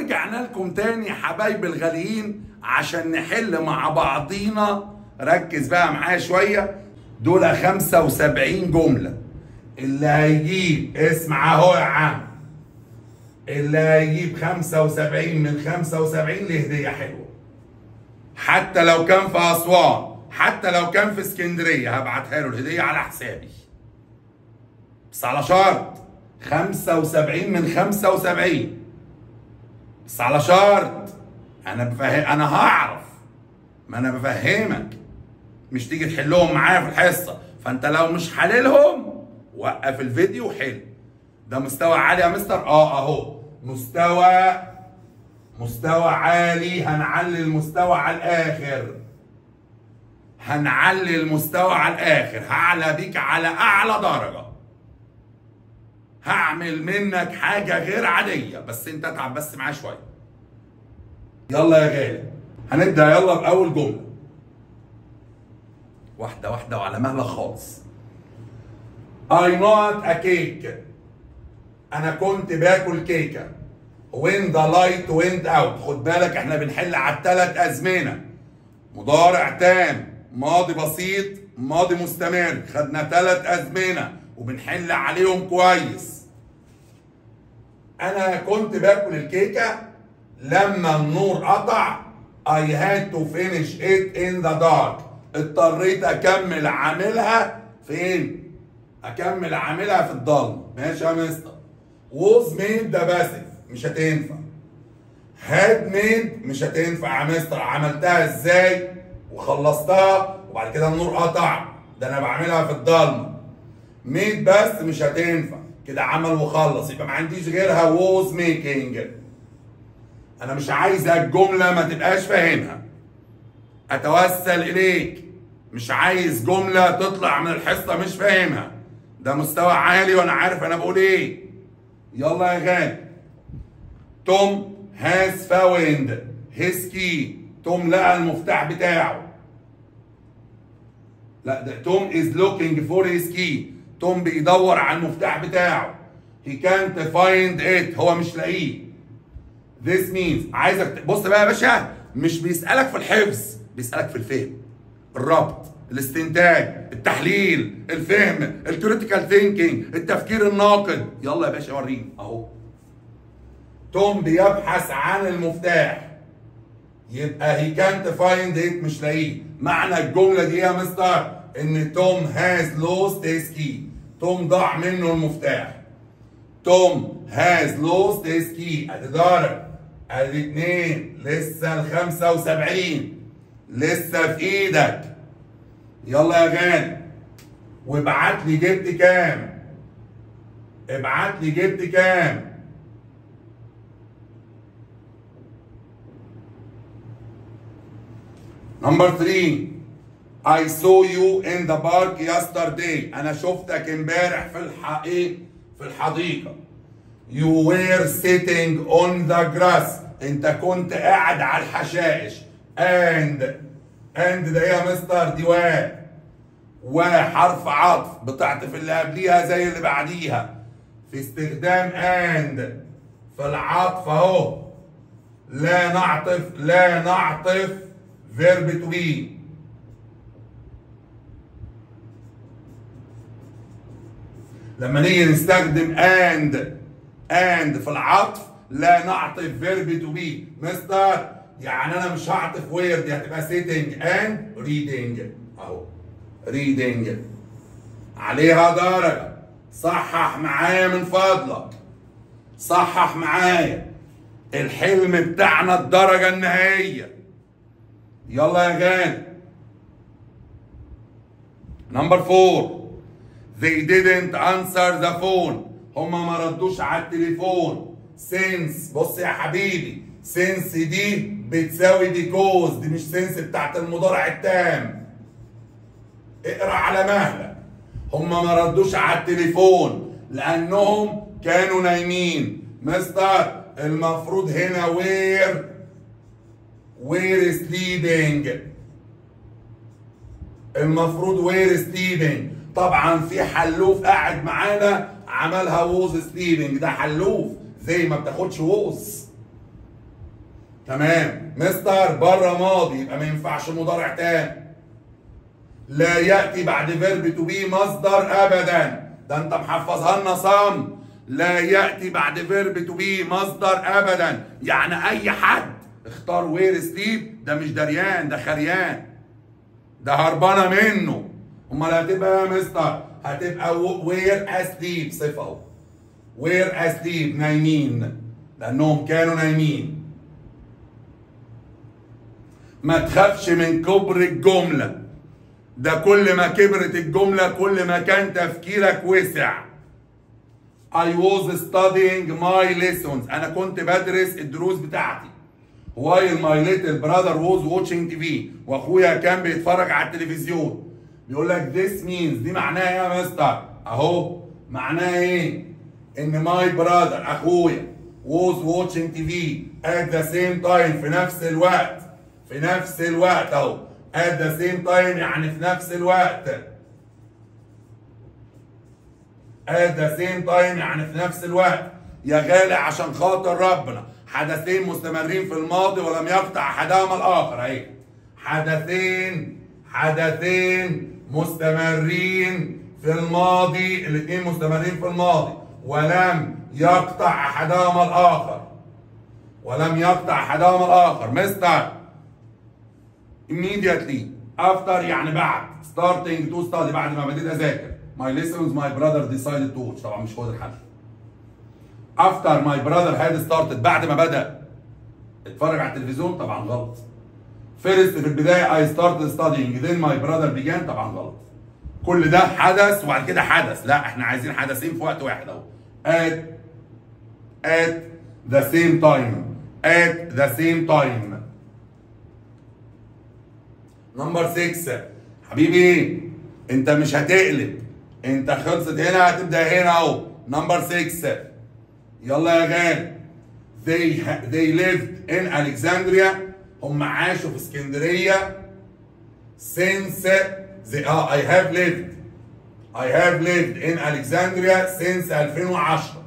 ورجعنا لكم تاني يا حبايبي الغاليين عشان نحل مع بعضينا ركز بقى معايا شوية دول 75 جملة اللي هيجيب اسمع اهو يا عم اللي هيجيب 75 من 75 لهدية حلوة حتى لو كان في أسوان حتى لو كان في اسكندرية هبعتها له الهدية على حسابي بس على شرط 75 من 75 بس على شرط انا بفهم انا هعرف ما انا بفهمك مش تيجي تحلهم معايا في الحصه فانت لو مش حللهم وقف الفيديو وحل ده مستوى عالي يا مستر اه اهو مستوى مستوى عالي هنعلي المستوى على الاخر هنعلي المستوى على الاخر هعلى بيك على اعلى درجه هعمل منك حاجة غير عادية بس انت اتعب بس معايا شوية يلا يا غالي هنبدأ يلا بأول جملة واحدة واحدة وعلى مهلك خالص I not a cake أنا كنت باكل كيكة when the light went out خد بالك احنا بنحل على الثلاث أزمنة مضارع تام ماضي بسيط ماضي مستمر خدنا ثلاث أزمنة وبنحل عليهم كويس انا كنت باكل الكيكه لما النور قطع I had to finish it in the dark اضطريت اكمل عاملها فين اكمل عاملها في الضلمه ماشي يا مستر was made ده باسف مش هتنفع had made مش هتنفع يا مستر عملتها ازاي وخلصتها وبعد كده النور قطع ده انا بعملها في الضلمه ميد بس مش هتنفع كده عمل وخلص يبقى ما عنديش غيرها ووز ميكينج انا مش عايزك الجمله ما تبقاش فاهمها اتوسل اليك مش عايز جمله تطلع من الحصه مش فاهمها ده مستوى عالي وانا عارف انا بقول ايه يلا يا غالي توم هاز فاوند هيز كي توم لقى المفتاح بتاعه لا ده توم از لوكينج فور هيز كي توم بيدور على المفتاح بتاعه he can't find it هو مش لاقيه this means عايزك بص بقى يا باشا مش بيسألك في الحفظ بيسألك في الفهم الربط الاستنتاج التحليل الفهم الكريتيكال ثينكينج التفكير الناقد يلا يا باشا وريني اهو توم بيبحث عن المفتاح يبقى هي كانت فايند ات مش لاقيه معنى الجمله دي يا مستر ان توم هاز لوست هيز كي توم ضاع منه المفتاح توم هاز لوست هيز كي ادي ضارب ادي اتنين لسه ال 75 لسه في ايدك يلا يا غالي وابعت لي جبت كام ابعت لي جبت كام نمبر 3 I saw you in the park yesterday انا شفتك امبارح في الحقيقة في الحديقة You were sitting on the grass انت كنت قاعد على الحشائش and and ده يا مستر دي و وحرف عطف بتعطف اللي قبليها زي اللي بعديها في استخدام and في العطف اهو لا نعطف لا نعطف verb to be لما نيجي نستخدم and and في العطف لا نعطف verb to be مستر يعني انا مش هعطف where دي هتبقى sitting and reading اهو reading عليها درجة صحح معايا من فضلك صحح معايا الحلم بتاعنا الدرجة النهائية يلا يا غالي نمبر فور they didn't answer the phone هما ما ردوش على التليفون since بص يا حبيبي since دي بتساوي because دي مش since بتاعت المضارع التام اقرا على مهلك هما ما ردوش على التليفون لانهم كانوا نايمين مستر المفروض هنا وير وير سليبنج المفروض وير سليبنج طبعا في حلوف قاعد معانا عملها ووز سليبنج ده حلوف زي ما بتاخدش ووز تمام مستر بره ماضي يبقى ما ينفعش مضارع تاني لا ياتي بعد فيرب تو بي مصدر ابدا ده انت محفظها لنا صم لا ياتي بعد فيرب تو بي مصدر ابدا يعني اي حد اختار وير سليب ده مش دريان ده خريان ده هربانه منه امال هتبقى يا مستر هتبقى وير اسليب صفه اهو وير اسليب نايمين لانهم كانوا نايمين ما تخافش من كبر الجمله ده كل ما كبرت الجمله كل ما كان تفكيرك وسع I was studying my lessons انا كنت بدرس الدروس بتاعتي while my little brother was watching TV واخويا كان بيتفرج على التلفزيون بيقول لك this means دي معناها ايه يا مستر اهو معناها ايه ان my brother اخويا was watching TV at the same time في نفس الوقت في نفس الوقت اهو at the same time يعني في نفس الوقت at the same time يعني في نفس الوقت يا غالي عشان خاطر ربنا حدثين مستمرين في الماضي ولم يقطع احدهما الاخر اهي حدثين حدثين مستمرين في الماضي الاثنين مستمرين في الماضي ولم يقطع احدهما الاخر ولم يقطع احدهما الاخر مستر immediately after يعني بعد starting to study بعد ما بديت اذاكر my lessons my brother decided to watch طبعا مش هو ده الحل after my brother had started بعد ما بدا اتفرج على التلفزيون طبعا غلط first في البدايه I started studying then my brother began طبعا غلط كل ده حدث وبعد كده حدث لا احنا عايزين حدثين في وقت واحد اهو at at the same time at the same time نمبر 6 حبيبي انت مش هتقلب انت خلصت هنا هتبدا هنا اهو نمبر 6 يلا يا غالي they they lived in Alexandria هم عاشوا في اسكندريه since they uh, I have lived I have lived in Alexandria since 2010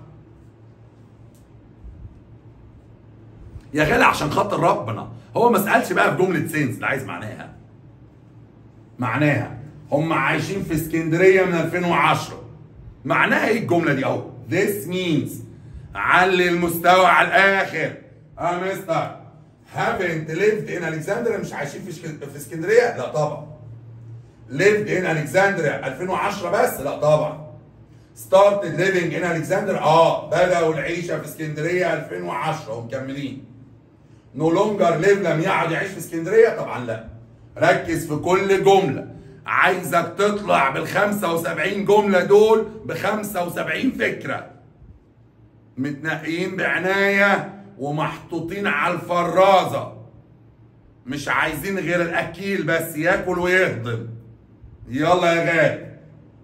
يا غالي عشان خاطر ربنا هو ما سالش بقى في جمله سينس اللي عايز معناها معناها هم عايشين في اسكندريه من 2010 معناها ايه الجمله دي اهو this means علي المستوى على الاخر اه مستر haven't lived in Alexandria مش عايشين في في اسكندريه لا طبعا lived in Alexandria 2010 بس لا طبعا started living in Alexandria اه بدأوا العيشة في اسكندرية 2010 ومكملين no longer live لم يعد يعيش في اسكندرية طبعا لا ركز في كل جملة عايزك تطلع بال 75 جملة دول ب 75 فكرة متنقيين بعناية ومحطوطين على الفرازة مش عايزين غير الأكيل بس ياكل ويهضم يلا يا غالي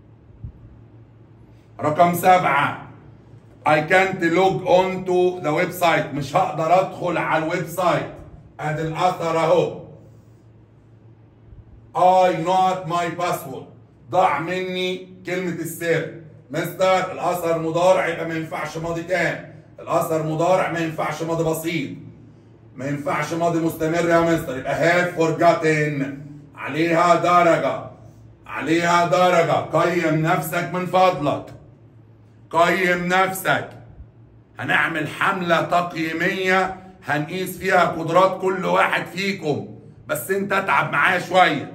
رقم سبعة I can't log on to the website مش هقدر ادخل على الويب سايت ادي الاثر اهو I not my password ضاع مني كلمة السر مستر الاثر مضارع يبقى ما ينفعش ماضي تام الاثر مضارع ما ينفعش ماضي بسيط ما ينفعش ماضي مستمر يا مستر يبقى have forgotten عليها درجة عليها درجة قيم نفسك من فضلك قيم نفسك هنعمل حملة تقييمية هنقيس فيها قدرات كل واحد فيكم بس انت اتعب معايا شوية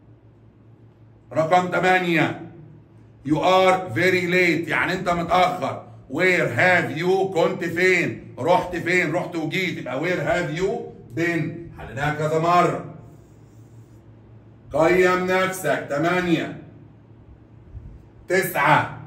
رقم 8 You are very late يعني انت متأخر Where have you كنت فين رحت فين رحت وجيت يبقى where have you been حليناها كذا مرة قيم نفسك 8 تسعة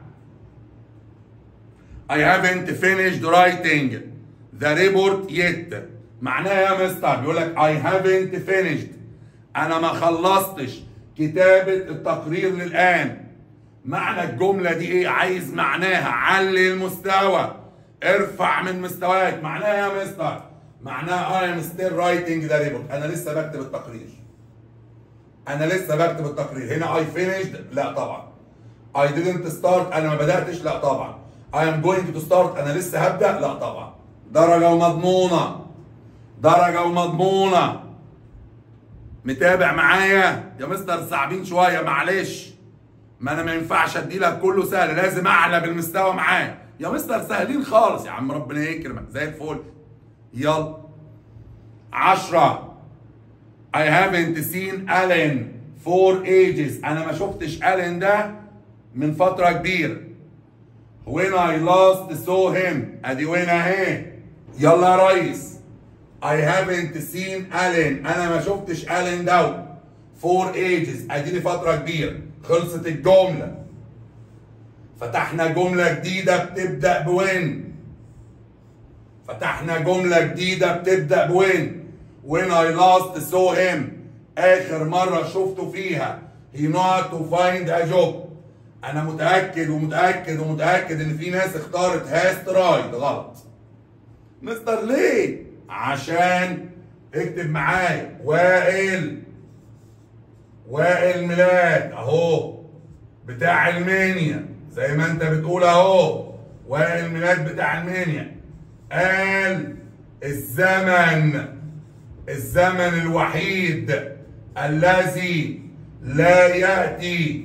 I haven't finished writing the report yet معناها يا مستر بيقول لك I haven't finished أنا ما خلصتش كتابة التقرير للآن معنى الجملة دي إيه؟ عايز معناها علي المستوى ارفع من مستواك معناها يا مستر معناها I am still writing the report أنا لسه بكتب التقرير أنا لسه بكتب التقرير هنا I finished لا طبعا I didn't start أنا ما بدأتش لا طبعا I am going to start أنا لسه هبدأ لا طبعا درجة ومضمونة درجة ومضمونة متابع معايا يا مستر صعبين شوية معلش ما انا ما ينفعش ادي لك كله سهل لازم اعلى بالمستوى معاه يا مستر سهلين خالص يا عم ربنا يكرمك زي الفل يلا عشرة I haven't seen Alan for ages انا ما شفتش ألين ده من فترة كبيرة when I last saw him ادي وين اهي يلا يا ريس I haven't seen Alan انا ما شفتش ألين ده for ages ادي لي فترة كبيرة خلصت الجملة فتحنا جملة جديدة بتبدأ بوين فتحنا جملة جديدة بتبدأ بوين when I last saw him آخر مرة شفته فيها he not to find a job أنا متأكد ومتأكد ومتأكد إن في ناس اختارت هاست رايد غلط مستر ليه؟ عشان اكتب معايا وائل وائل ميلاد اهو بتاع المنيا زي ما انت بتقول اهو وائل ميلاد بتاع المنيا قال الزمن الزمن الوحيد الذي لا ياتي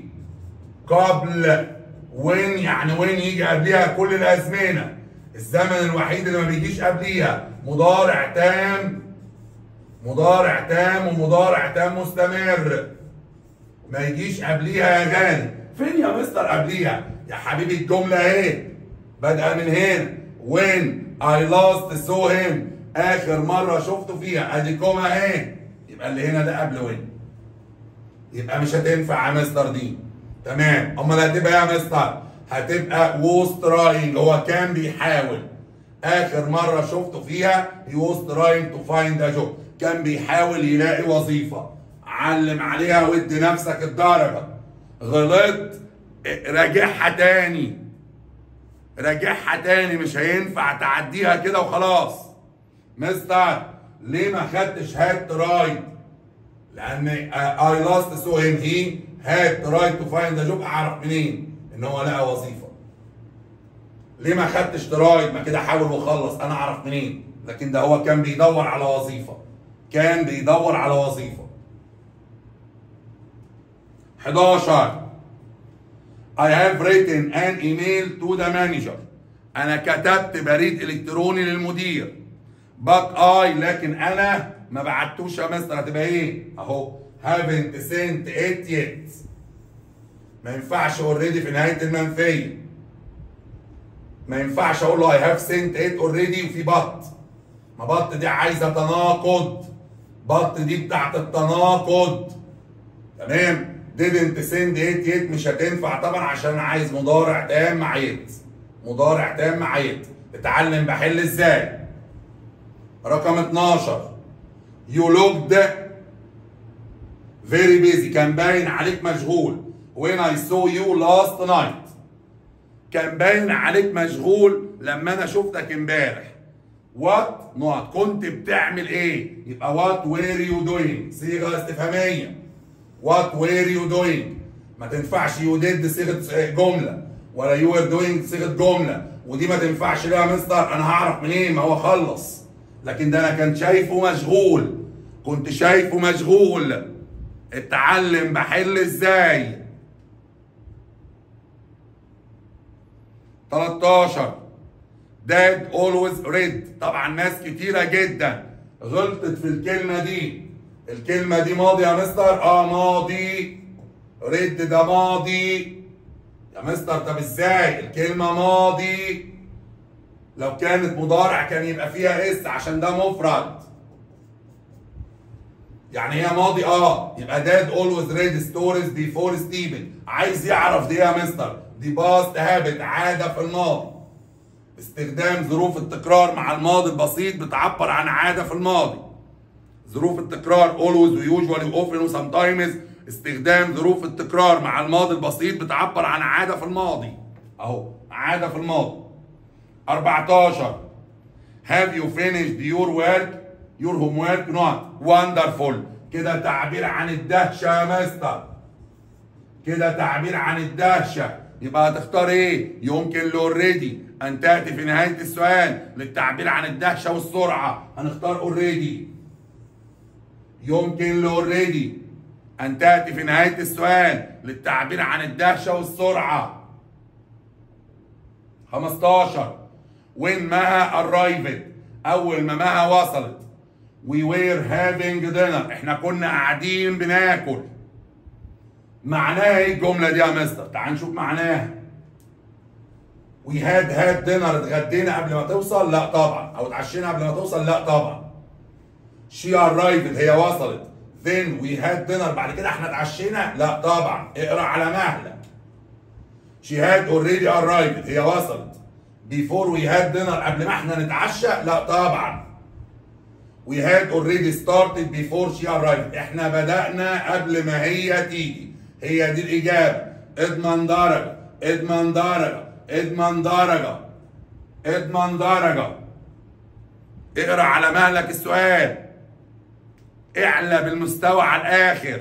قبل وين يعني وين يجي قبلها كل الازمنه الزمن الوحيد اللي ما بيجيش قبليها مضارع تام مضارع تام ومضارع تام مستمر ما يجيش قبليها يا غالي فين يا مستر قبليها يا حبيبي الجملة اهي بادئة من هنا when I last saw him آخر مرة شفته فيها ادي كوما اهي يبقى اللي هنا ده قبل وين يبقى مش هتنفع يا مستر دي تمام امال هتبقى ايه يا مستر هتبقى was trying هو كان بيحاول اخر مرة شفته فيها he was trying to find a job كان بيحاول يلاقي وظيفة علم عليها وادي نفسك الدرجة غلطت راجعها تاني راجعها تاني مش هينفع تعديها كده وخلاص مستر ليه ما خدتش هات رايت لان اي لاست سو هيم هي هات رايت تو فايند جوب اعرف منين ان هو لقى وظيفه ليه ما خدتش ترايد ما كده حاول وخلص انا اعرف منين لكن ده هو كان بيدور على وظيفه كان بيدور على وظيفه 11 I have written an email to the manager أنا كتبت بريد إلكتروني للمدير but I لكن أنا ما بعتوش يا مستر هتبقى إيه؟ أهو haven't sent it yet ما ينفعش اوريدي في نهاية المنفية ما ينفعش أقول له I have sent it already وفي بط ما بط دي عايزة تناقض بط دي بتاعت التناقض تمام didn't send it yet مش هتنفع طبعا عشان انا عايز مضارع تام مع يت مضارع تام مع يت اتعلم بحل ازاي رقم 12 you looked very busy كان باين عليك مشغول when I saw you last night كان باين عليك مشغول لما انا شفتك امبارح وات نقط كنت بتعمل ايه يبقى وات وير يو دوينج صيغه استفهاميه وات وير يو دوينج ما تنفعش يو ديد صيغه جمله ولا يو ار دوينج صيغه جمله ودي ما تنفعش ليه يا مستر انا هعرف منين ما هو خلص لكن ده انا كنت شايفه مشغول كنت شايفه مشغول اتعلم بحل ازاي 13 dad always read طبعا ناس كتيرة جدا غلطت في الكلمة دي الكلمة دي ماضي يا مستر اه ماضي ريد ده ماضي يا مستر طب ازاي الكلمة ماضي لو كانت مضارع كان يبقى فيها اس عشان ده مفرد يعني هي ماضي اه يبقى داد اولويز ريد ستوريز بيفور ستيفن عايز يعرف دي يا مستر دي باست هابت عاده في الماضي استخدام ظروف التكرار مع الماضي البسيط بتعبر عن عاده في الماضي ظروف التكرار always ويوجوالي واوفن وسمتايمز استخدام ظروف التكرار مع الماضي البسيط بتعبر عن عاده في الماضي اهو عاده في الماضي 14 have you finished your work your homework not wonderful كده تعبير عن الدهشة يا مستر كده تعبير عن الدهشة يبقى هتختار ايه يمكن له اوريدي ان تاتي في نهايه السؤال للتعبير عن الدهشه والسرعه هنختار اوريدي يمكن لاوريدي ان تاتي في نهايه السؤال للتعبير عن الدهشه والسرعه 15 when مها arrived اول ما مها وصلت we were having dinner احنا كنا قاعدين بناكل معناها ايه الجمله دي يا مستر تعال نشوف معناها we had had dinner اتغدينا قبل ما توصل لا طبعا او اتعشينا قبل ما توصل لا طبعا she arrived هي وصلت then we had dinner بعد كده احنا اتعشينا لا طبعا اقرا على مهله she had already arrived هي وصلت before we had dinner قبل ما احنا نتعشى لا طبعا we had already started before she arrived احنا بدأنا قبل ما هي تيجي هي دي الإجابة اضمن درجة اضمن درجة اضمن درجة اضمن درجة اقرا على مهلك السؤال اعلى بالمستوى على الآخر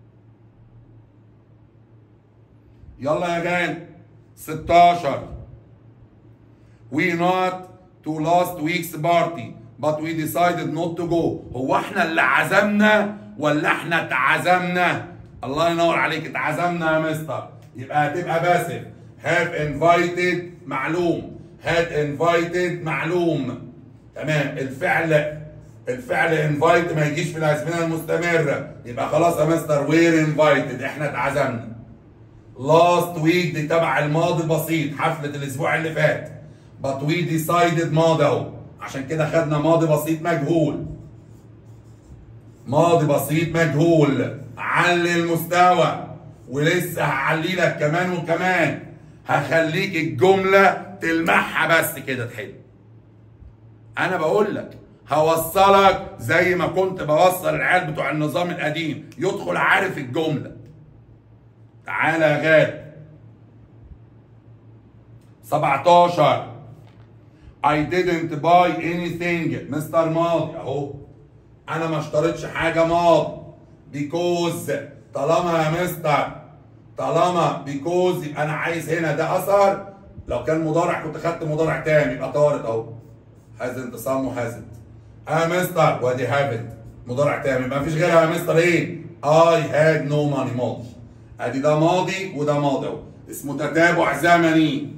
يلا يا جان 16 we not to last week's party but we decided not to go هو احنا اللي عزمنا ولا احنا اتعزمنا الله ينور عليك اتعزمنا يا مستر يبقى هتبقى باسف have invited معلوم had invited معلوم تمام الفعل الفعل invite ما يجيش في الازمنه المستمره يبقى خلاص يا مستر we're invited احنا اتعزمنا last week دي تبع الماضي البسيط حفله الاسبوع اللي فات but we decided ماضي اهو عشان كده خدنا ماضي بسيط مجهول ماضي بسيط مجهول علي المستوى ولسه هعلي لك كمان وكمان هخليك الجملة تلمحها بس كده تحل انا بقول لك هوصلك زي ما كنت بوصل العيال بتوع النظام القديم يدخل عارف الجملة تعالى يا غالي 17 I didn't buy anything مستر ماضي اهو انا ما اشتريتش حاجه ماضي because طالما يا مستر طالما because يبقى انا عايز هنا ده اثر لو كان مضارع كنت خدت مضارع تاني يبقى طارت اهو hasn't صم hasn't اه مستر وادي haven't مضارع تاني يبقى مفيش غيرها يا مستر ايه I had no money ماضي ادي ده ماضي وده ماضي اهو اسمه تتابع زمني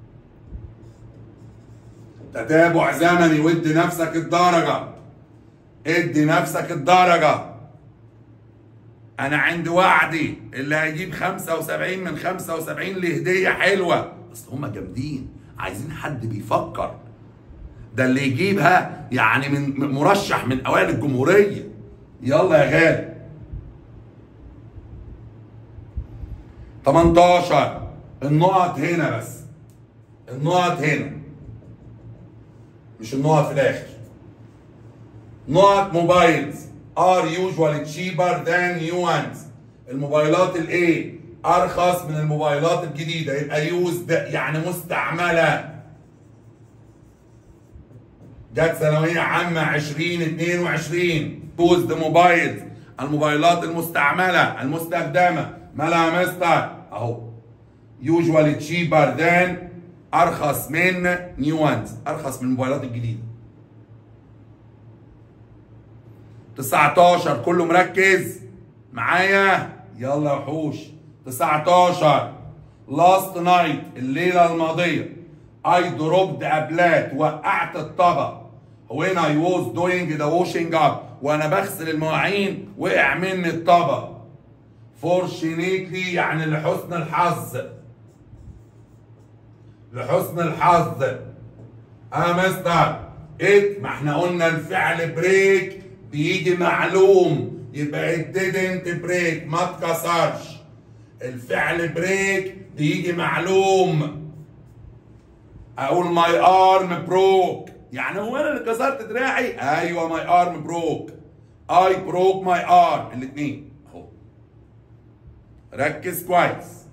تتابع زمني وادي نفسك الدرجة ادي نفسك الدرجة انا عندي وعدي اللي هيجيب 75 من 75 لهدية حلوة اصل هما جامدين عايزين حد بيفكر ده اللي يجيبها يعني من مرشح من اوائل الجمهورية يلا يا غالي 18 النقط هنا بس النقط هنا مش النقط في الاخر نقط موبايلز are usually cheaper than new ones الموبايلات الايه ارخص من الموبايلات الجديده يبقى used يعني مستعمله جت ثانويه عامه 2022 used موبايلز الموبايلات المستعمله المستخدمه مالها يا مستر اهو usually cheaper than ارخص من نيو وانز ارخص من الموبايلات الجديده 19 كله مركز معايا يلا يا وحوش 19 لاست نايت الليله الماضيه اي دروبد ابلات وقعت الطبق when I was doing the washing up وانا بغسل المواعين وقع مني الطبق fortunately يعني لحسن الحظ لحسن الحظ اه مستر ات ما احنا قلنا الفعل بريك بيجي معلوم يبقى it didn't break ما اتكسرش الفعل بريك بيجي معلوم اقول ماي ارم بروك يعني هو انا اللي كسرت دراعي ايوه ماي ارم بروك اي بروك ماي ارم الاثنين اهو ركز كويس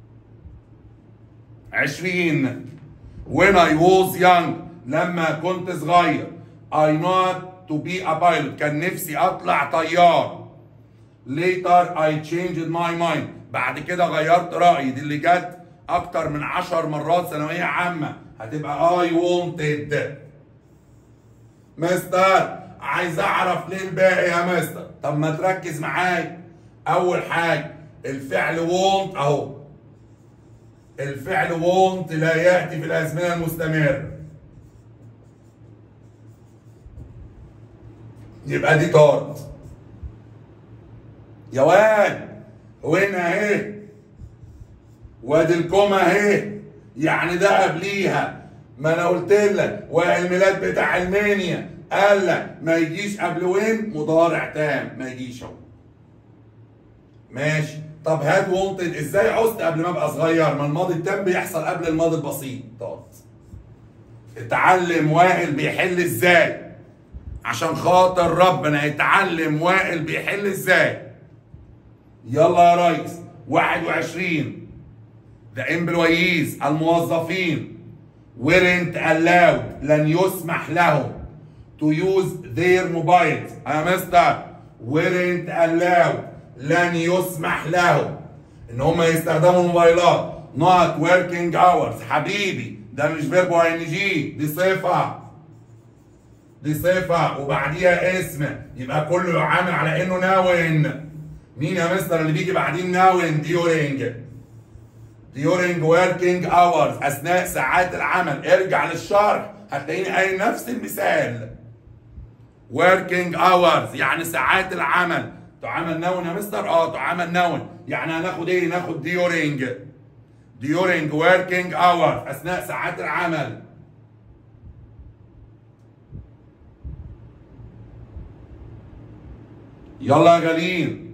20 when I was young لما كنت صغير I not to be a pilot كان نفسي اطلع طيار later I changed my mind بعد كده غيرت رأيي دي اللي جت اكتر من عشر مرات ثانوية عامة هتبقى I wanted مستر عايز اعرف ليه الباقي يا مستر طب ما تركز معايا اول حاجه الفعل want اهو الفعل want لا ياتي في الازمنه المستمره يبقى دي طارت يا واد وين اهي وادي الكومه اهي يعني ده قبليها ما انا قلت لك والميلاد بتاع المانيا قال لك ما يجيش قبل وين مضارع تام ما يجيش اهو ماشي طب هات وونتد ازاي عزت قبل ما ابقى صغير ما الماضي التام بيحصل قبل الماضي البسيط طب اتعلم وائل بيحل ازاي عشان خاطر ربنا اتعلم وائل بيحل ازاي يلا يا ريس 21 ذا امبلويز الموظفين weren't allowed لن يسمح لهم to use their mobiles يا مستر weren't allowed لن يسمح لهم ان هم يستخدموا الموبايلات not working hours حبيبي ده مش فيرب ان جي دي صفه دي صفه وبعديها اسم يبقى كله عامل على انه ناون مين يا مستر اللي بيجي بعدين ناون ديورينج during working hours اثناء ساعات العمل ارجع للشرح هتلاقيني قايل نفس المثال working hours يعني ساعات العمل تعامل نون يا مستر اه تعامل نون يعني هناخد ايه ناخد during during working hours اثناء ساعات العمل يلا يا غالين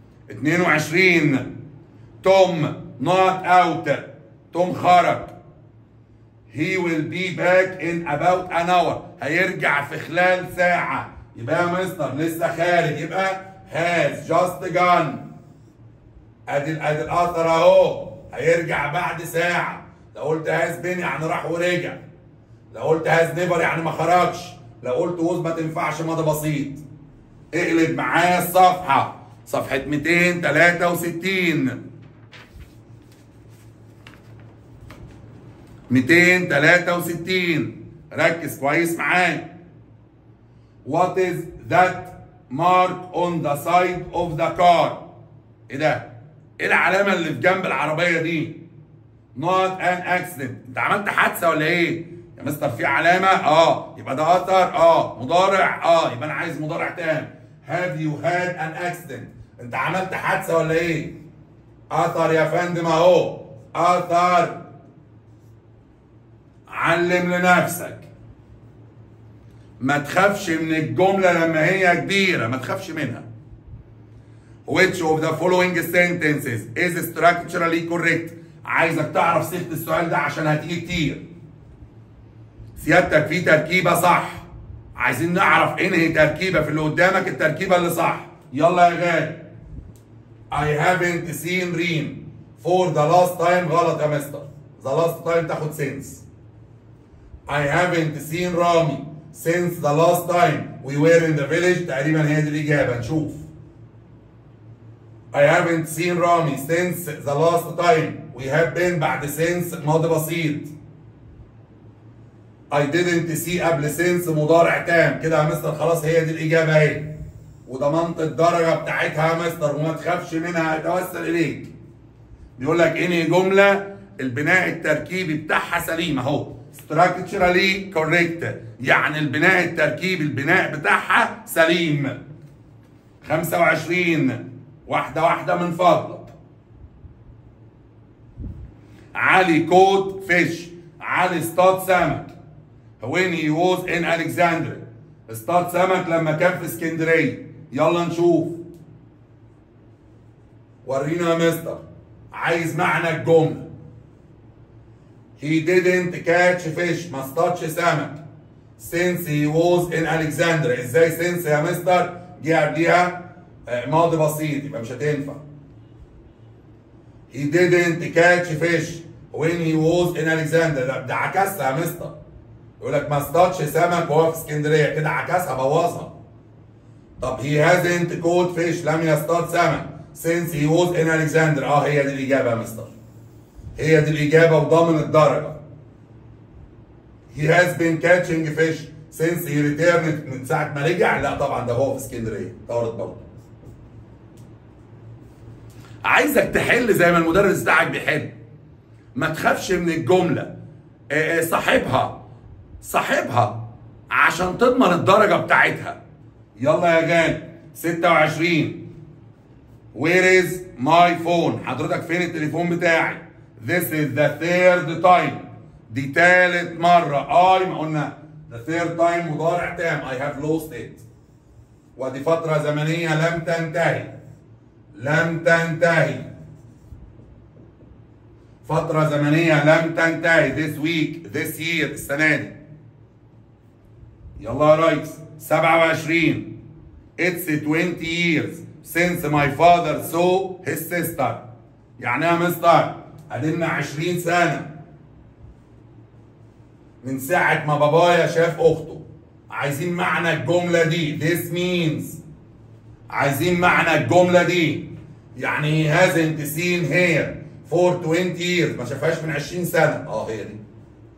22 توم not out توم خرج he will be back in about an hour هيرجع في خلال ساعة يبقى يا مستر لسه خارج يبقى has just gone ادي ادي الاثر اهو هيرجع بعد ساعة لو قلت هاز بين يعني راح ورجع لو قلت هاز نيفر يعني ما خرجش لو قلت ووز ما تنفعش ماضي بسيط اقلب معايا الصفحة صفحة 263 263 ركز كويس معايا What is that mark on the side of the car ايه ده؟ ايه العلامة اللي في جنب العربية دي؟ Not an accident انت عملت حادثة ولا ايه؟ يا مستر في علامة؟ اه يبقى ده اثر اه مضارع اه يبقى انا عايز مضارع تام Have you had an accident انت عملت حادثة ولا ايه؟ اثر يا فندم اهو اثر علم لنفسك ما تخافش من الجملة لما هي كبيرة ما تخافش منها Which of the following sentences is structurally correct عايزك تعرف صيغة السؤال ده عشان هتيجي كتير سيادتك في تركيبة صح عايزين نعرف انهي تركيبة في اللي قدامك التركيبة اللي صح يلا يا غالي I haven't seen Reem for the last time غلط يا مستر the last time تاخد since I haven't seen Rami since the last time we were in the village تقريبا هي دي الإجابة نشوف I haven't seen Rami since the last time we have been بعد since ماضي بسيط I didn't see قبل since مضارع تام كده يا مستر خلاص هي دي الإجابة اهي وضمنت الدرجة بتاعتها يا مستر وما تخافش منها هتوسل إليك بيقول لك انهي جملة البناء التركيبي بتاعها سليم اهو structurally correct يعني البناء التركيبي البناء بتاعها سليم 25 واحدة واحدة من فضلك علي كوت فيش علي اصطاد سمك when he was in Alexandria اصطاد سمك لما كان في اسكندرية يلا نشوف ورينا يا مستر عايز معنى الجملة He didn't catch fish ما اصطادش سمك since he was in Alexandria ازاي since يا مستر جه قبليها ماضي بسيط يبقى مش هتنفع He didn't catch fish when he was in Alexandria لا ده عكسها يا مستر يقول لك ما اصطادش سمك وهو في اسكندريه كده عكسها بوظها طب he hasn't caught fish لم يصطاد سمك since he was in Alexandria اه هي دي الاجابه يا مستر هي دي الاجابه وضامن الدرجه he has been catching fish since he returned من ساعة ما رجع لا طبعا ده هو في اسكندرية طارت برضه عايزك تحل زي ما المدرس بتاعك بيحل ما تخافش من الجملة آه، آه، صاحبها صاحبها عشان تضمن الدرجة بتاعتها يلا يا جان 26 Where is my phone حضرتك فين التليفون بتاعي This is the third time دي تالت مرة I ما قلنا the third time مضارع تام I have lost it ودي فترة زمنية لم تنتهي لم تنتهي فترة زمنية لم تنتهي this week this year السنة دي يلا يا ريس 27 It's 20 years since my father saw his sister يعني ايه يا مستر؟ قدمنا 20 سنة من ساعة ما بابايا شاف أخته عايزين معنى الجملة دي this means عايزين معنى الجملة دي يعني he hasn't seen her for 20 years ما شافهاش من 20 سنة اه هي دي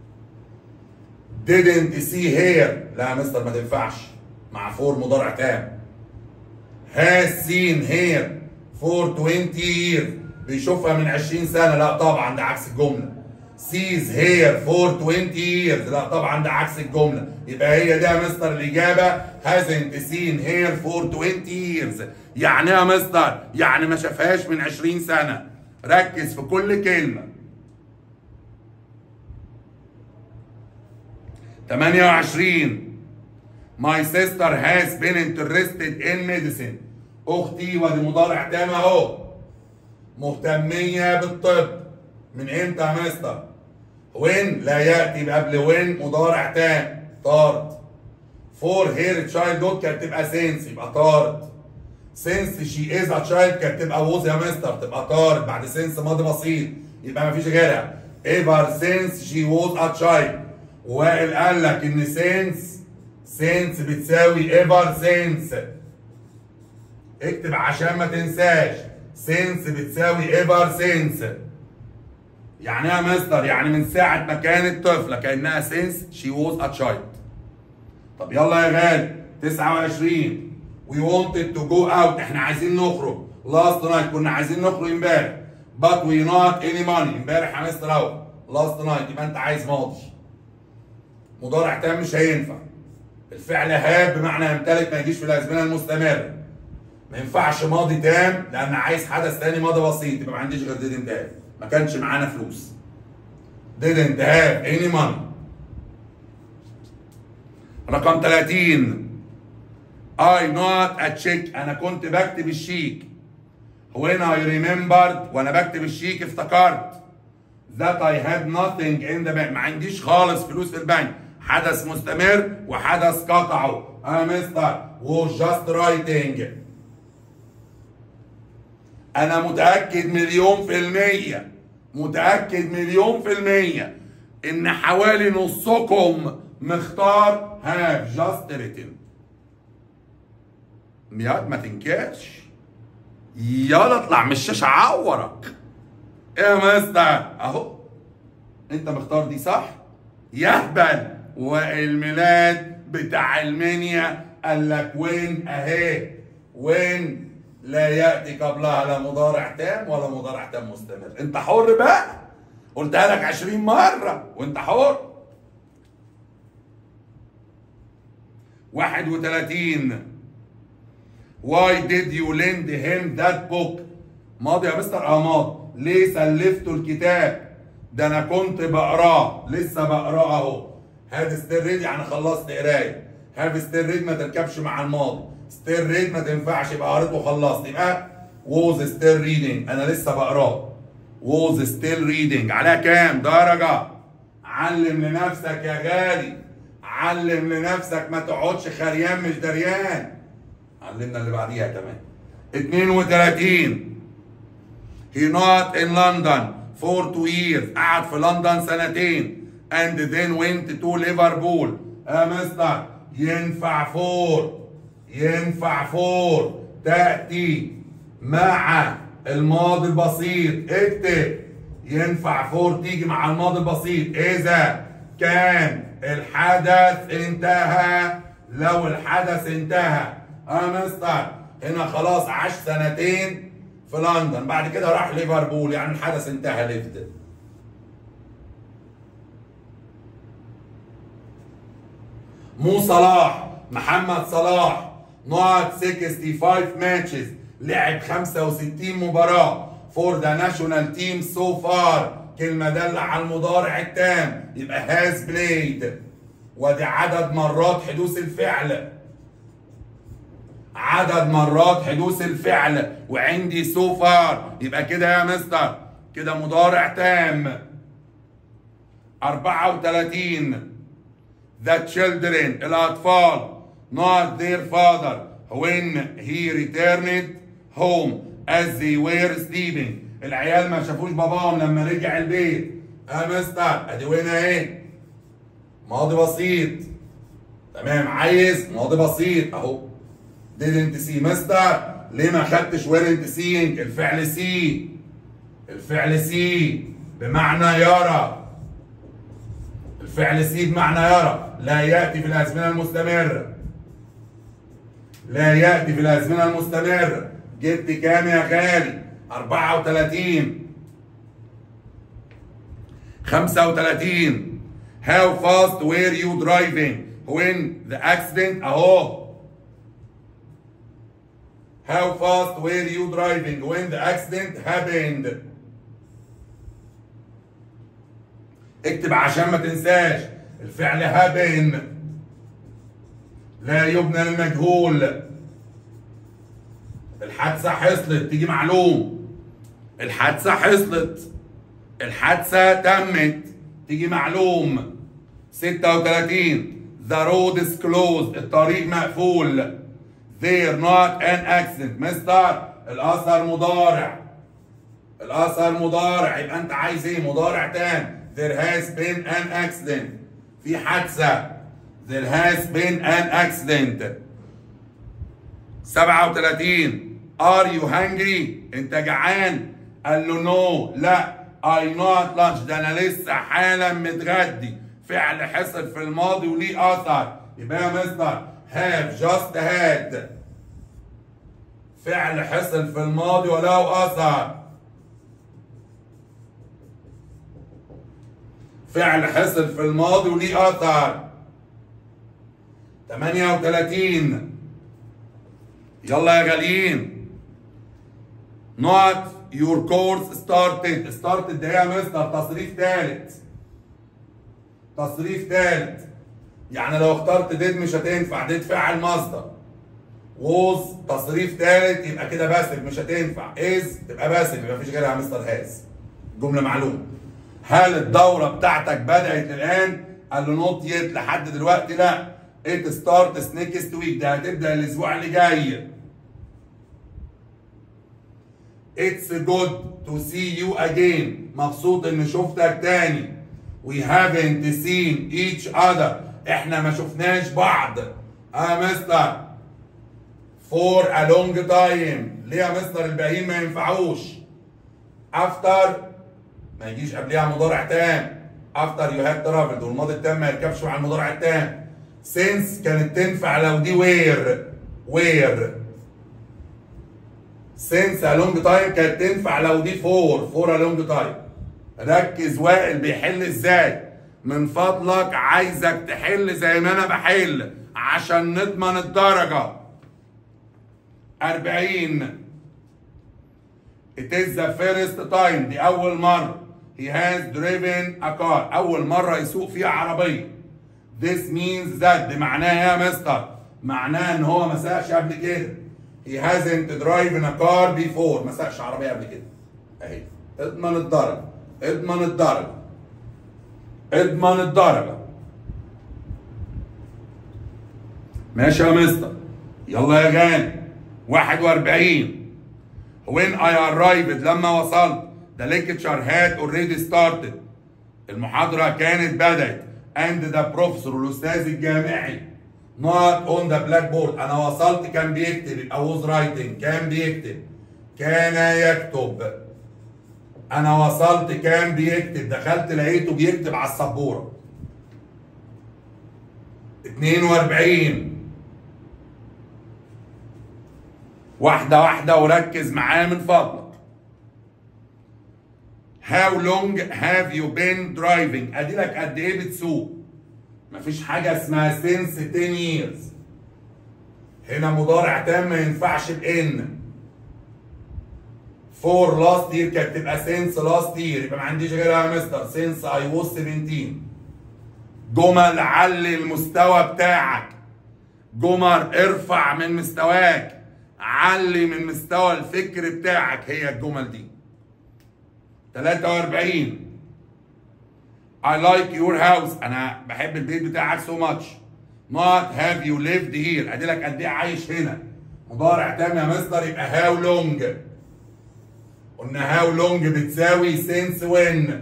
didn't see her لا يا مستر ما تنفعش مع فور مضارع تام has seen her for 20 years بيشوفها من 20 سنة لا طبعا ده عكس الجملة sees her for 20 years لا طبعا ده عكس الجملة يبقى هي دي يا مستر الإجابة hasn't seen her for 20 years يعني إيه يا مستر يعني ما شافهاش من 20 سنة ركز في كل كلمة 28 My sister has been interested in medicine اختي ودي مضارع تام اهو مهتميه بالطب من امتى يا مستر وين لا ياتي قبل وين مضارع تام طارد فور هير تشايلد دوت كانت تبقى سينس يبقى طارد سينس شي از ا تشايلد كانت تبقى ووز يا مستر تبقى طارد بعد سينس ماضي بسيط يبقى مفيش غيرها ايفر سينس شي ووز ا تشايلد وائل قال لك ان سينس سينس بتساوي ايفر سينس اكتب عشان ما تنساش سينس بتساوي ايفر سينس يعني ايه يا مستر يعني من ساعه ما كانت طفله كانها سينس شي ووز ا تشايلد طب يلا يا غالي 29 وي wanted تو جو اوت احنا عايزين نخرج لاست نايت كنا عايزين نخرج امبارح but we not any money امبارح يا مستر اهو لاست نايت يبقى انت عايز ماضي مضارع تام مش هينفع الفعل هاب بمعنى يمتلك ما يجيش في الازمنه المستمره ما ينفعش ماضي تام لان عايز حدث تاني ماضي بسيط يبقى ما عنديش غير didn't have ما كانش معانا فلوس didn't have any money رقم 30 I not a check انا كنت بكتب الشيك when I remembered وانا بكتب الشيك افتكرت that I had nothing in the bank ما عنديش خالص فلوس في البنك حدث مستمر وحدث قطعه انا مستر was just writing انا متاكد مليون في الميه متاكد مليون في الميه ان حوالي نصكم مختار have just written يا ما تنكرش يلا اطلع من الشاشه عورك ايه يا مستر اهو انت مختار دي صح يهبل والميلاد بتاع المنيا قال لك وين اهي وين لا ياتي قبلها لا مضارع تام ولا مضارع تام مستمر انت حر بقى قلتها لك 20 مره وانت حر 31 Why did you lend him that book ماضي يا مستر اه ماضي ليه سلفته الكتاب ده انا كنت بقراه لسه بقراه اهو هاف ستيل ريد يعني خلصت قرايه هاف ستيل ريد ما تركبش مع الماضي ستيل ريد ما تنفعش يبقى قريت وخلصت يبقى ووز ستيل ريدنج انا لسه بقراه ووز ستيل ريدنج عليها كام درجه علم لنفسك يا غالي علم لنفسك ما تقعدش خريان مش دريان علمنا اللي بعديها كمان 32 He not in London for two years قعد في لندن سنتين and then went to Liverpool يا مستر ينفع فور ينفع فور تأتي مع الماضي البسيط اكتب ينفع فور تيجي مع الماضي البسيط إذا كان الحدث انتهى لو الحدث انتهى اه مستر هنا خلاص عاش سنتين في لندن بعد كده راح ليفربول يعني الحدث انتهى ليفت مو صلاح محمد صلاح نقط 65 ماتشز لعب 65 مباراة فور ذا ناشونال تيم سو فار كلمة دالة على المضارع التام يبقى هاز بلايد وادي عدد مرات حدوث الفعل عدد مرات حدوث الفعل وعندي سو فار يبقى كده يا مستر كده مضارع تام 34 the children الأطفال not their father when he returned home as they were sleeping العيال ما شافوش باباهم لما رجع البيت اه مستر ادي وين اهي ماضي بسيط تمام عايز ماضي بسيط اهو didn't see مستر ليه ما خدتش weren't seeing الفعل سي الفعل سي بمعنى يرى الفعل سي بمعنى يرى لا يأتي في الأزمنة المستمرة لا يأتي في الأزمنة المستمرة جبت كام يا غالي 34 35 How fast were you driving when the accident اهو How fast were you driving when the accident happened اكتب عشان ما تنساش الفعل هابن لا يبنى المجهول الحادثة حصلت تيجي معلوم الحادثة حصلت الحادثة تمت تيجي معلوم 36 The road is closed الطريق مقفول They're not an accident مستر الأثر مضارع الأثر مضارع يبقى أنت عايز إيه مضارع تام There has been an accident في حادثة There has been an accident 37 Are you hungry؟ أنت جعان؟ قال له نو no. لا I not lunch ده أنا لسه حالا متغدي فعل حصل في الماضي وليه أثر يبقى يا مستر have just had فعل حصل في الماضي وله أثر فعل حصل في الماضي وليه اثر 38 يلا يا غاليين not your course started started ده يا مستر تصريف ثالث تصريف ثالث يعني لو اخترت ديد مش هتنفع ديد فعل مصدر ووز تصريف ثالث يبقى كده باسف مش هتنفع از تبقى باسف يبقى مفيش غيرها مستر هاز جمله معلومه هل الدوره بتاعتك بدات الان؟ قال له نوت يت لحد دلوقتي لا ات ستارت نيكست ويك ده هتبدا الاسبوع اللي جاي اتس جود تو سي يو اجين مبسوط اني شفتك تاني وي هافنت سين ايتش اذر احنا ما شفناش بعض اه مستر فور ا لونج تايم ليه يا مستر الباقيين ما ينفعوش افتر ما يجيش قبلها مضارع تام افتر يو هاد ترافلد والماضي التام ما يركبش مع المضارع التام سينس كانت تنفع لو دي وير وير سينس ا لونج تايم كانت تنفع لو دي فور فور ا لونج تايم ركز وائل بيحل ازاي من فضلك عايزك تحل زي ما انا بحل عشان نضمن الدرجه 40 It is the first time دي أول مرة he has driven a car أول مرة يسوق فيها عربية this means that دي معناها يا مستر معناه إن هو ما ساقش قبل كده he hasn't driven a car before ما ساقش عربية قبل كده أهي اضمن الدرجة اضمن الدرجة اضمن الدرجة ماشي يا مستر يلا يا غاني 41 when I arrived لما وصلت the lecture had already started المحاضرة كانت بدأت and the professor الأستاذ الجامعي not on the blackboard أنا وصلت كان بيكتب I was writing كان بيكتب كان يكتب أنا وصلت كان بيكتب دخلت لقيته بيكتب على السبورة 42 واحدة واحدة وركز معايا من فضلك How long have you been driving؟ ادي لك قد ايه بتسوق؟ مفيش حاجة اسمها since 10 years هنا مضارع تام ما ينفعش بان فور لاست يير كانت تبقى since لاست يير يبقى ما عنديش غيرها يا مستر since I was 17 جمل علي المستوى بتاعك جمل ارفع من مستواك علي من مستوى الفكر بتاعك هي الجمل دي 43 I like your house انا بحب البيت بتاعك so much not have you lived here ادي لك قد ايه عايش هنا مضارع تام يا مستر يبقى how long قلنا how long بتساوي since when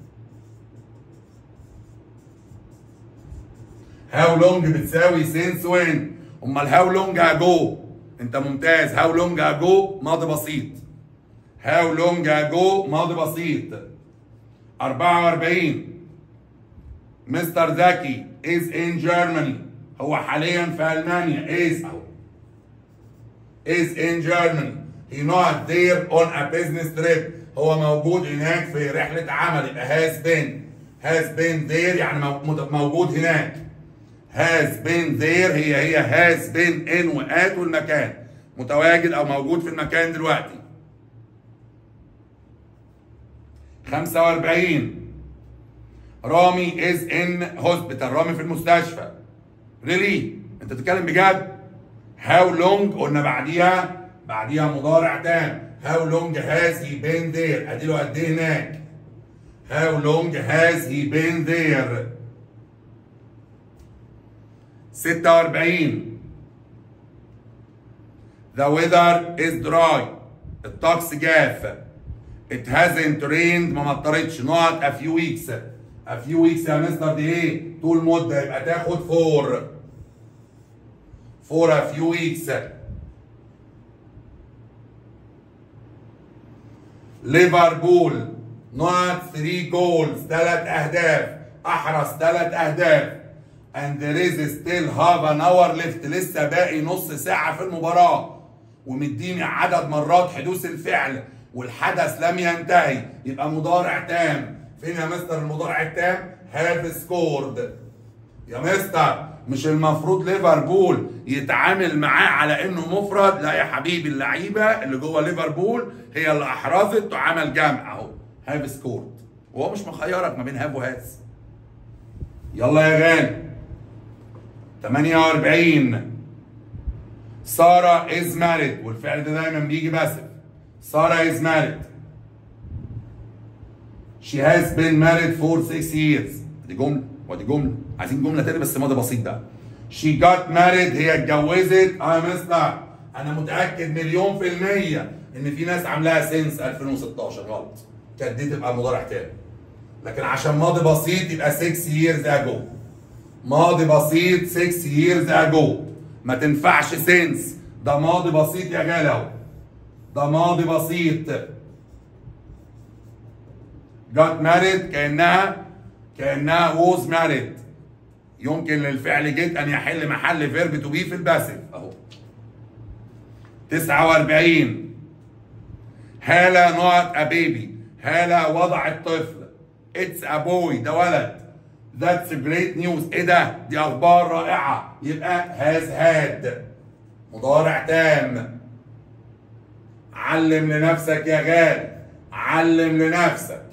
how long بتساوي since when امال how long ago انت ممتاز how long ago ماضي بسيط how long ago ماضي بسيط 44 مستر زكي is in Germany هو حاليا في المانيا is اهو is in Germany he not there on a business trip هو موجود هناك في رحلة عمل يبقى has been has been there يعني مو- موجود هناك has been there هي هي has been in وات والمكان متواجد او موجود في المكان دلوقتي 45 رامي از ان هوسبيتال رامي في المستشفى ريلي انت بتتكلم بجد هاو لونج قلنا بعديها بعديها مضارع تام هاو لونج هاز هي بين ذير ادي له قد ايه هناك هاو لونج هاز هي بين ذير 46 The weather is dry الطقس جاف It hasn't rained ما مطرتش not a few weeks a few weeks يا مستر دي ايه؟ طول مدة يبقى تاخد for for a few weeks ليفربول not three goals ثلاث أهداف أحرز ثلاث أهداف and there is still half an hour left لسه باقي نص ساعة في المباراة ومديني عدد مرات حدوث الفعل والحدث لم ينتهي يبقى مضارع تام فين يا مستر المضارع التام هاف سكورد يا مستر مش المفروض ليفربول يتعامل معاه على انه مفرد لا يا حبيبي اللعيبه اللي جوه ليفربول هي اللي احرزت تعامل جمع اهو هاف سكورد وهو مش مخيرك ما بين هاف وهاز يلا يا غالي 48 سارة از مارد والفعل ده دايما بيجي باسف سارة از مارد She has been married for six years دي جملة ودي جملة عايزين جملة تاني بس ماضي بسيط بقى She got married هي اتجوزت اه يا مستر انا متأكد مليون في المية ان في ناس عاملاها سنس 2016 غلط كانت دي تبقى مضارع تاني لكن عشان ماضي بسيط يبقى 6 years ago ماضي بسيط 6 years ago ما تنفعش سنس ده ماضي بسيط يا غالي اهو ده ماضي بسيط got married كأنها كأنها was married يمكن للفعل جيت أن يحل محل فيرب تو بي في الباسف أهو 49 هالة نوت a baby هالة وضعت طفل it's a boy ده ولد that's great news ايه ده دي اخبار رائعة يبقى has had مضارع تام علم لنفسك يا غالي علم لنفسك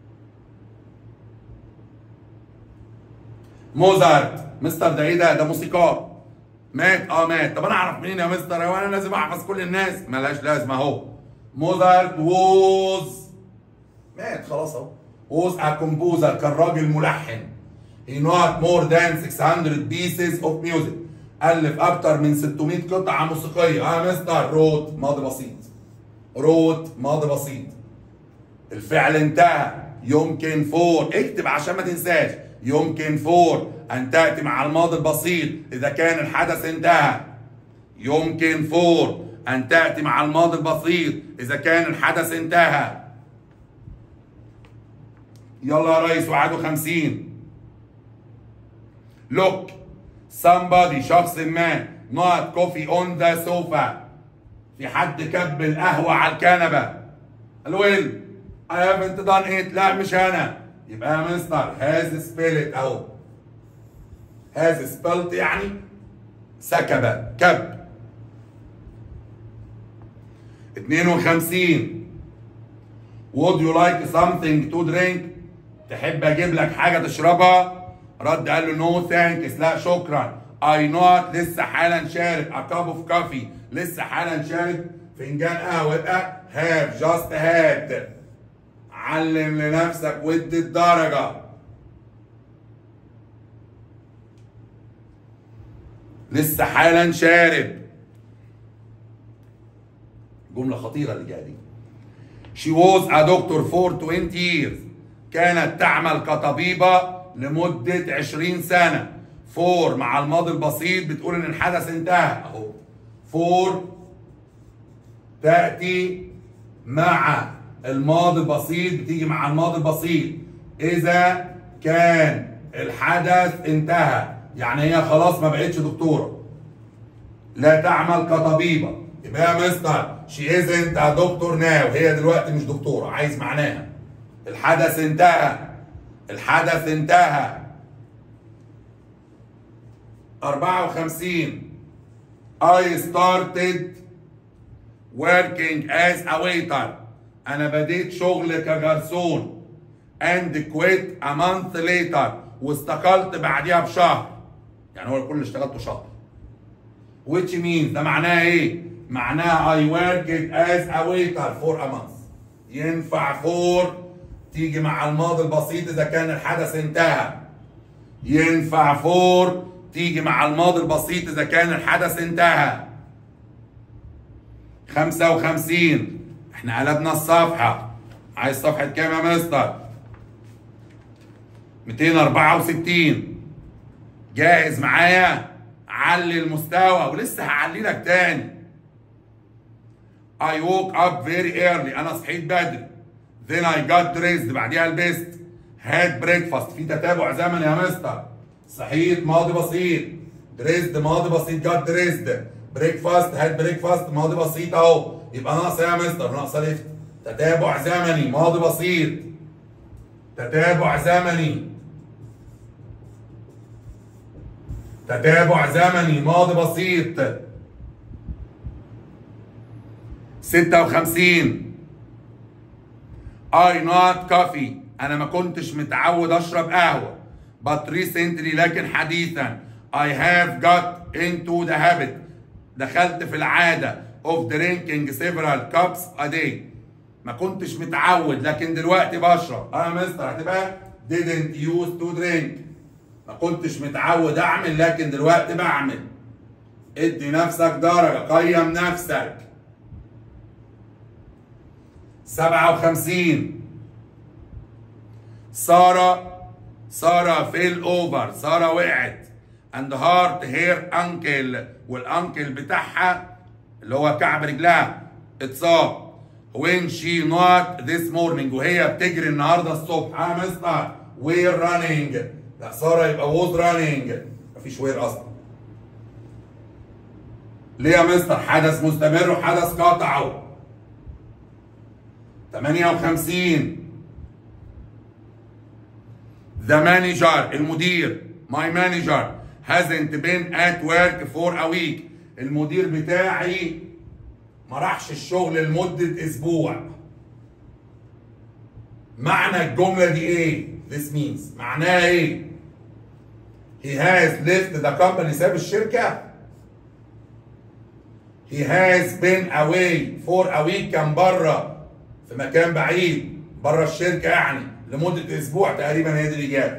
موزارت مستر ده ايه ده ده موسيقار مات اه مات طب انا اعرف منين يا مستر هو انا لازم احفظ كل الناس ملهاش لازمه اهو موزارت ووز مات خلاص اهو ووز ا كومبوزر كان راجل ملحن he not more than 600 pieces of music الف اكتر من 600 قطعه موسيقيه اه يا مستر روت ماضي بسيط روت ماضي بسيط الفعل انتهى يمكن فور اكتب عشان ما تنساش يمكن فور ان تاتي مع الماضي البسيط اذا كان الحدث انتهى يمكن فور ان تاتي مع الماضي البسيط اذا كان الحدث انتهى يلا يا ريس 51 look somebody شخص ما not coffee on the sofa في حد كب القهوة على الكنبة قال ويل I haven't done it لا مش أنا يبقى يا مستر has spelled أهو has spelled يعني سكب كب 52 would you like something to drink تحب اجيب لك حاجه تشربها رد قال له نو ثانكس لا شكرا اي نوت لسه حالا شارب ا كاب اوف كافي لسه حالا شارب فنجان قهوه يبقى هاف جاست هاد علم لنفسك ودي الدرجه لسه حالا شارب جمله خطيره اللي جايه دي She was a doctor for 20 years كانت تعمل كطبيبة لمدة 20 سنة فور مع الماضي البسيط بتقول ان الحدث انتهى اهو فور تأتي مع الماضي البسيط بتيجي مع الماضي البسيط إذا كان الحدث انتهى يعني هي خلاص ما بقتش دكتورة لا تعمل كطبيبة يبقى يا مستر شي ازنت ا دكتور ناو هي دلوقتي مش دكتورة عايز معناها الحدث انتهى الحدث انتهى 54 I started working as a waiter أنا بديت شغل كجرسون and quit a month later واستقلت بعديها بشهر يعني هو الكل اشتغلته شهر which means ده معناها ايه؟ معناها I worked as a waiter for a month ينفع for تيجي مع الماضي البسيط إذا كان الحدث انتهى ينفع فور تيجي مع الماضي البسيط إذا كان الحدث انتهى 55 احنا قلبنا الصفحة عايز صفحة كام يا مستر؟ 264 جاهز معايا؟ علي المستوى ولسه هعلي لك تاني I woke up very early أنا صحيت بدري then I got dressed بعديها لبست had breakfast في تتابع زمني يا مستر صحيت ماضي بسيط dressed ماضي بسيط got dressed breakfast had breakfast ماضي بسيط اهو يبقى ناقصه يا مستر ناقصه ليفت تتابع زمني ماضي بسيط تتابع زمني تتابع زمني ماضي بسيط 56 I not coffee أنا ما كنتش متعود أشرب قهوة but recently لكن حديثا I have got into the habit دخلت في العادة of drinking several cups a day ما كنتش متعود لكن دلوقتي بشرب اه يا مستر هتبقى didn't used to drink ما كنتش متعود اعمل لكن دلوقتي بعمل ادي نفسك درجة قيم نفسك 57 سارة سارة فيل اوفر سارة وقعت اند هارت هير انكل والانكل بتاعها اللي هو كعب رجلها اتصاب وين شي نوت ذيس مورنينج وهي بتجري النهارده الصبح اه مستر وير رانينج لا ساره يبقى ووز رانينج مفيش وير اصلا ليه يا مستر حدث مستمر وحدث قاطع 58 The manager المدير my manager hasn't been at work for a week المدير بتاعي ما راحش الشغل لمدة أسبوع معنى الجملة دي إيه؟ This means معناها إيه؟ He has left the company ساب الشركة He has been away for a week كان بره في مكان بعيد بره الشركة يعني لمدة أسبوع تقريبا هي دي الإجابة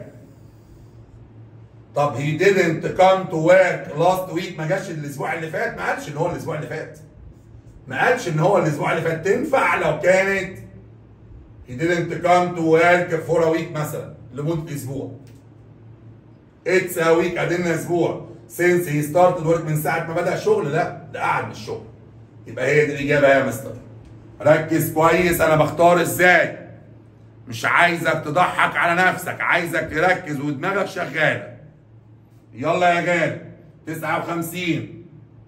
طب he didn't come to work last week ما جاش الأسبوع اللي فات ما قالش إن هو الأسبوع اللي فات ما قالش إن هو الأسبوع اللي فات تنفع لو كانت he didn't come to work for a week مثلا لمدة أسبوع it's a week قعدنا أسبوع since he started work من ساعة ما بدأ الشغل لا ده قعد من الشغل يبقى هي دي الإجابة يا مستر ركز كويس أنا بختار إزاي مش عايزك تضحك على نفسك عايزك تركز ودماغك شغالة يلا يا جاد 59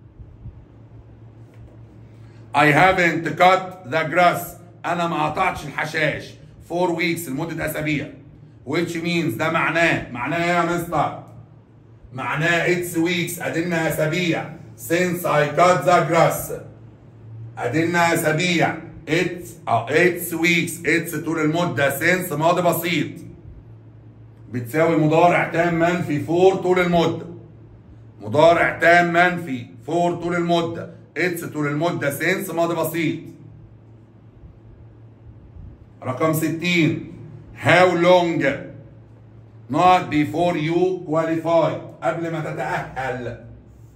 I haven't cut the grass انا ما قطعتش الحشائش 4 weeks لمده اسابيع which means ده معناه معناه ايه يا مستر معناه it's weeks ادينا اسابيع since I cut the grass ادينا اسابيع it's اه it's weeks it's طول المده since ماضي بسيط بتساوي مضارع تام منفي فور طول المده مضارع تام منفي فور طول المده اتس طول المده سينس ماضي بسيط رقم 60 how long not before you qualify قبل ما تتأهل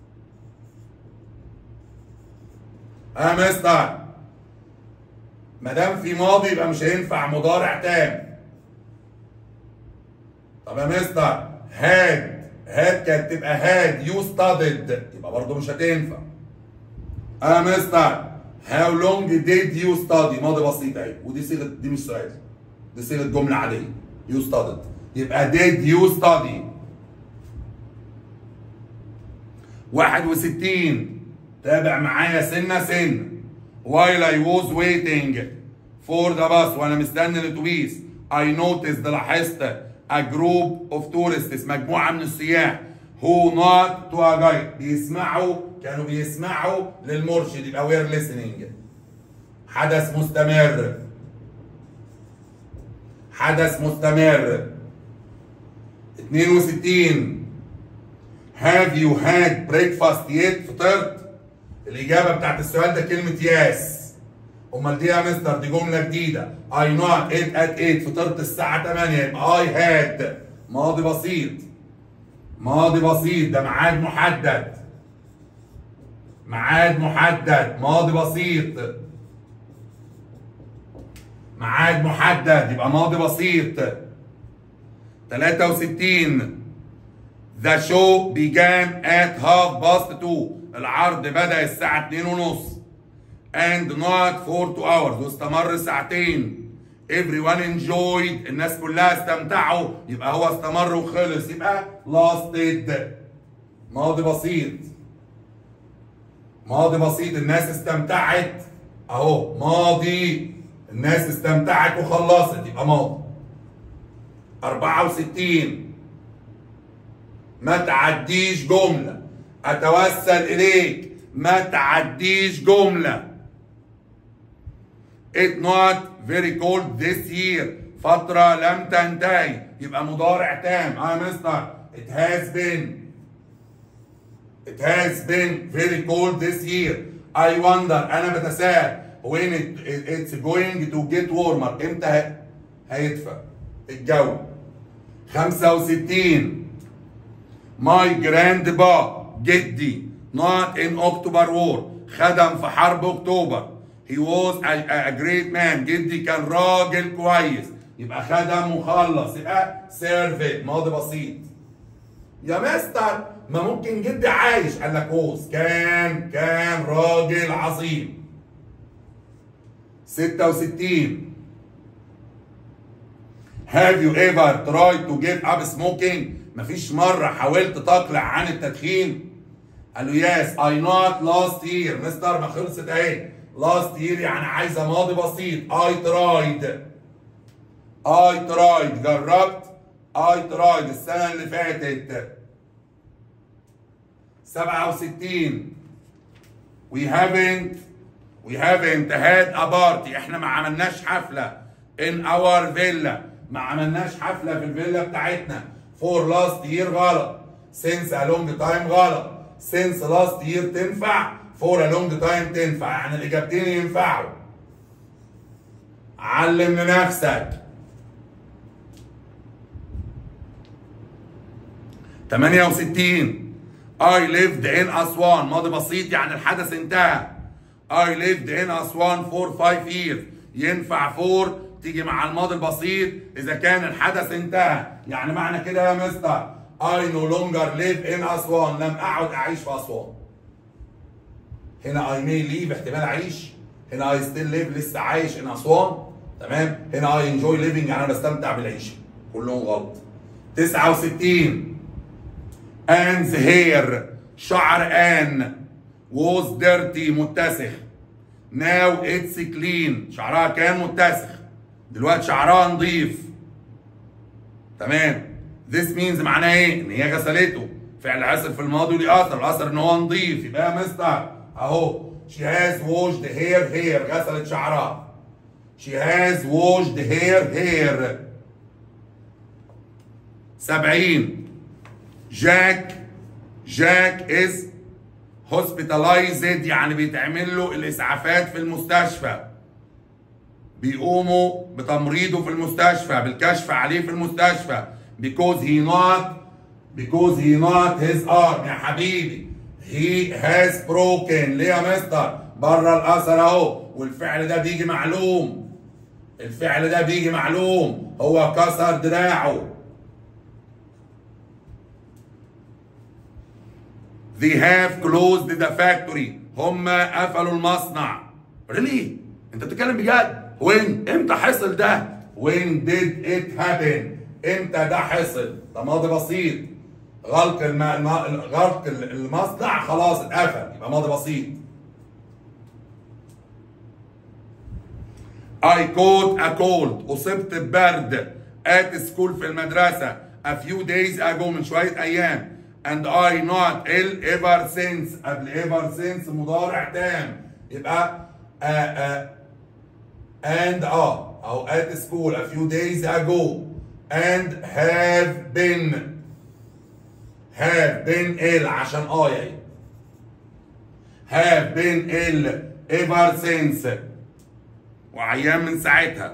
اه مستر ما دام في ماضي يبقى مش هينفع مضارع تام طب يا مستر هاد هاد كانت تبقى هاد يو ستادد يبقى برضه مش هتنفع اه مستر هاو لونج ديد يو ستادي ماضي بسيط اهي ودي صيغه دي مش سؤال دي صيغه جمله عاديه يو ستادد يبقى ديد يو ستادي 61 تابع معايا سنه سن while I was waiting for the bus وانا مستني الاتوبيس I noticed لاحظت a group of tourists مجموعه من السياح who not to a guide بيسمعوا كانوا بيسمعوا للمرشد يبقى we're listening حدث مستمر حدث مستمر 62 have you had breakfast yet فطرت الإجابة بتاعت السؤال ده كلمة ياس أمال دي يا مستر دي جملة جديدة I not ate at 8 فطرت الساعة 8 يبقى I had ماضي بسيط ماضي بسيط ده ميعاد محدد ميعاد محدد ماضي بسيط ميعاد محدد يبقى ماضي بسيط 63 The show began at half past 2 العرض بدأ الساعة 2 ونص and not for two hours واستمر ساعتين everyone enjoyed الناس كلها استمتعوا يبقى هو استمر وخلص يبقى lasted ماضي بسيط ماضي بسيط الناس استمتعت اهو ماضي الناس استمتعت وخلصت يبقى ماضي 64 ما تعديش جملة أتوسل إليك ما تعديش جملة It not very cold this year فترة لم تنتهي يبقى مضارع تام اه يا مستر It has been It has been very cold this year I wonder أنا بتساءل when it, it's going to get warmer امتى هيدفى الجو 65 My grandpa جدي not in October war خدم في حرب اكتوبر he was a, a great man جدي كان راجل كويس يبقى خدم وخلص يبقى served ماضي بسيط يا مستر ما ممكن جدي عايش قال لك was كان كان راجل عظيم 66 Have you ever tried to give up smoking؟ مفيش مرة حاولت تقلع عن التدخين؟ قال له يس I not last year مستر ما خلصت اهي last year يعني عايزة ماضي بسيط I tried I tried جربت I tried السنة اللي فاتت 67 we haven't we haven't had a party احنا ما عملناش حفلة in our villa ما عملناش حفلة في الفيلا بتاعتنا for last year غلط since a long time غلط since last year تنفع for a long time تنفع يعني الإجابتين ينفعوا علم لنفسك 68 I lived in أسوان ماضي بسيط يعني الحدث انتهى I lived in أسوان for five years ينفع for تيجي مع الماضي البسيط إذا كان الحدث انتهى يعني معنى كده يا مستر I no longer live in أسوان لم أعد أعيش في أسوان هنا I may leave احتمال أعيش هنا I still live لسه عايش in أسوان تمام هنا I enjoy living يعني أنا بستمتع بالعيشة كلهم غلط 69 Anne's hair شعر آن was dirty متسخ now it's clean شعرها كان متسخ دلوقتي شعرها نظيف تمام this means معناه ايه؟ ان هي غسلته فعل حصل في الماضي وليه اثر الاثر ان هو نظيف يبقى يا مستر اهو she has washed hair hair غسلت شعرها she has washed hair hair سبعين جاك جاك از hospitalized يعني بيتعمل له الاسعافات في المستشفى بيقوموا بتمريضه في المستشفى بالكشف عليه في المستشفى because he not because he not his arm يا حبيبي he has broken ليه يا مستر بره الاثر اهو والفعل ده بيجي معلوم الفعل ده بيجي معلوم هو كسر دراعه They have closed the factory. هم قفلوا المصنع. Really? انت بتتكلم بجد؟ When؟ امتى حصل ده؟ When did it happen؟ امتى ده حصل؟ ده ماضي بسيط. غلق الم... الم... غلق المصنع خلاص اتقفل يبقى ماضي بسيط. I caught a cold أصبت ببرد at school في المدرسة a few days ago من شوية أيام and I not ill ever since قبل ever since مضارع تام يبقى uh, uh, and اه أو at school a few days ago and have been have been ill عشان اه يعني have been ill ever since وعيان من ساعتها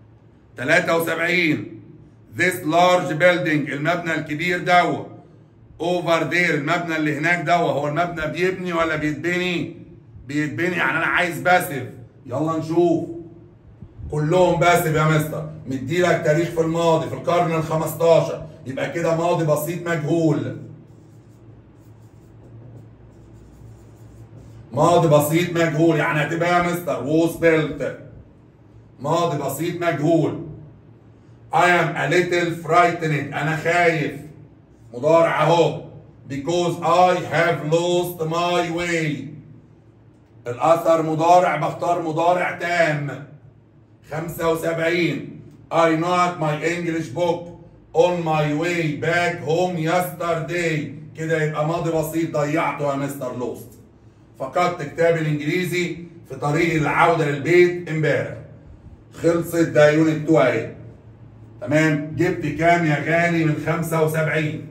73 this large building المبنى الكبير دوت اوفر دير المبنى اللي هناك ده هو المبنى بيبني ولا بيتبني؟ بيتبني يعني انا عايز باسف يلا نشوف كلهم باسف يا مستر مديلك تاريخ في الماضي في القرن ال 15 يبقى كده ماضي بسيط مجهول ماضي بسيط مجهول يعني هتبقى يا مستر ووز بيلت ماضي بسيط مجهول I am a little frightened انا خايف مضارع اهو because I have lost my way الاثر مضارع بختار مضارع تام 75 I knocked my English book on my way back home yesterday كده يبقى ماضي بسيط ضيعته يا مستر لوست فقدت كتابي الانجليزي في طريق العوده للبيت امبارح خلصت ده يونت 2 اهي تمام جبت كام يا غالي من 75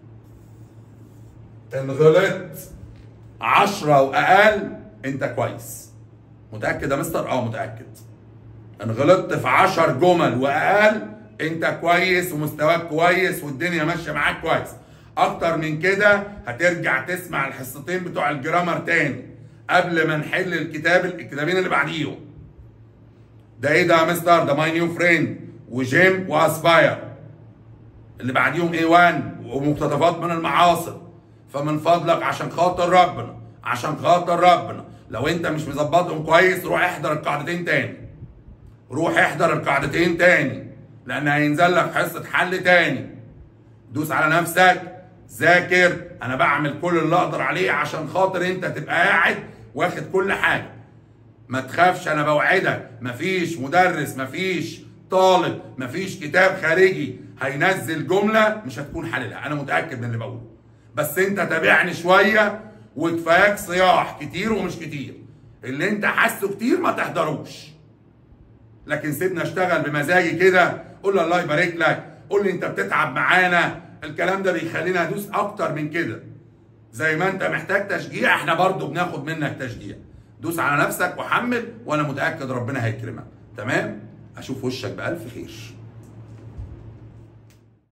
ان غلطت 10 واقل انت كويس متاكد يا مستر اه متاكد ان غلطت في 10 جمل واقل انت كويس ومستواك كويس والدنيا ماشيه معاك كويس اكتر من كده هترجع تسمع الحصتين بتوع الجرامر تاني قبل ما نحل الكتاب الكتابين اللي بعديهم ده ايه ده يا مستر ده ماي نيو فريند وجيم واسباير اللي بعديهم اي 1 ومقتطفات من المعاصر فمن فضلك عشان خاطر ربنا عشان خاطر ربنا لو انت مش مظبطهم كويس روح احضر القاعدتين تاني روح احضر القاعدتين تاني لان هينزل لك حصه حل تاني دوس على نفسك ذاكر انا بعمل كل اللي اقدر عليه عشان خاطر انت تبقى قاعد واخد كل حاجه ما تخافش انا بوعدك مفيش مدرس مفيش طالب مفيش كتاب خارجي هينزل جمله مش هتكون حللها انا متاكد من اللي بقوله بس انت تابعني شويه وكفاياك صياح كتير ومش كتير اللي انت حاسه كتير ما تحضروش لكن سيبنا اشتغل بمزاجي كده قول لي الله يبارك لك قول لي انت بتتعب معانا الكلام ده بيخلينا ادوس اكتر من كده زي ما انت محتاج تشجيع احنا برضو بناخد منك تشجيع دوس على نفسك وحمل وانا متاكد ربنا هيكرمك تمام اشوف وشك بالف خير